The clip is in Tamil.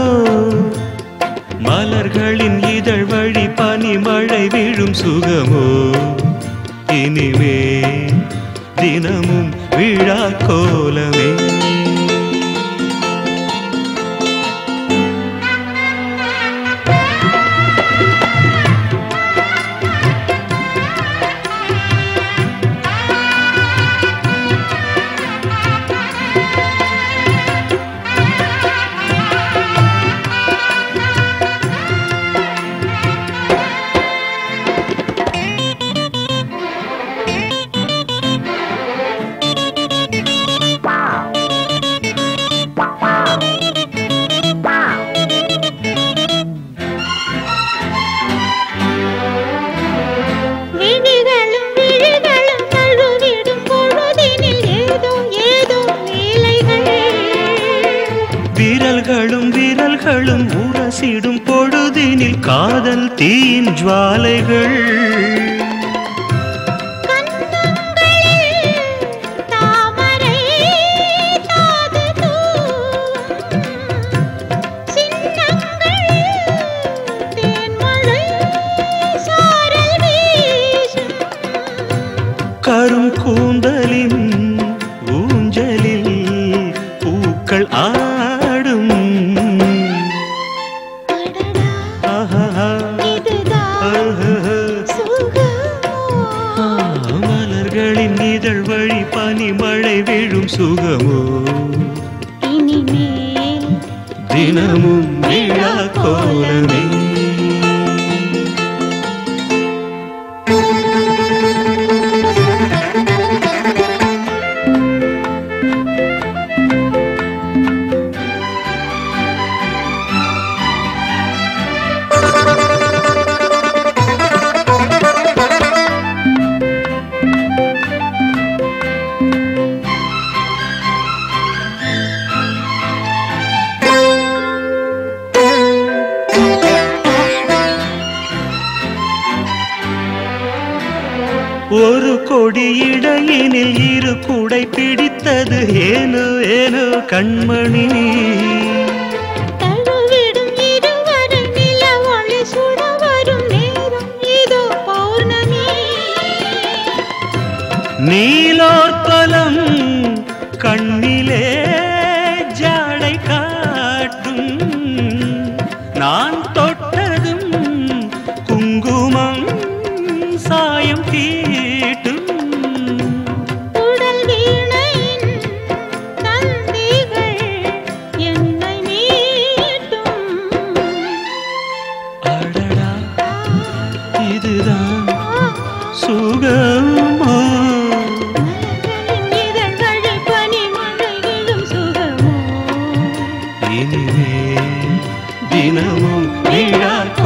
மலர்களின் இதழ் வழி பனிமழை விழும் சுகமோ இனிமே தினமும் விழா கோலமே விழிகளும் விழிகளும் தழுவிடும் பொழுதினில் ஏதோ ஏதோ லீலைகள் விரல்களும் விரல்களும் உரசிடும் பொழுதினில் காதல் தீயின் ஜுவாலைகள் கன்னங்களில் தாமரை தாது தூவும். சின்னங்கள் தேன்மழை சாரல் வீசும். கரும் கூந்தலின் ஊஞ்சலில் பூக்கள் ஆடும் அடடா, ஆஹா, இதுதான் ஆஹா. சுகமோ? ஆ, மலர்களின் இதழ் வழி பனிமழை விழும் சுகமோ இனிமேல் தினமும் விழா கோலமே ஒரு கொடி இடையினில் இரு குடை பிடித்தது ஏனோ ஏனோ கண்மணி தழுவிடும் இருவரை நில ஒளி சுட வரும் நேரம் இதோ பௌர்ணமி நீலோற்பலம் கண்ணிலே ஜாடை காட்டும் நான் தொட்டதும் குங்குமம் சாயம் தீட்டும் உடல் வீணையின் தந்திகள் என்னை மீட்டும் அடடா இதுதான் ஆ, சுகமோ மலர்களின் இதழ்களில் பனிமழை விழும் சுகமோ இனிமே தினமும் விழா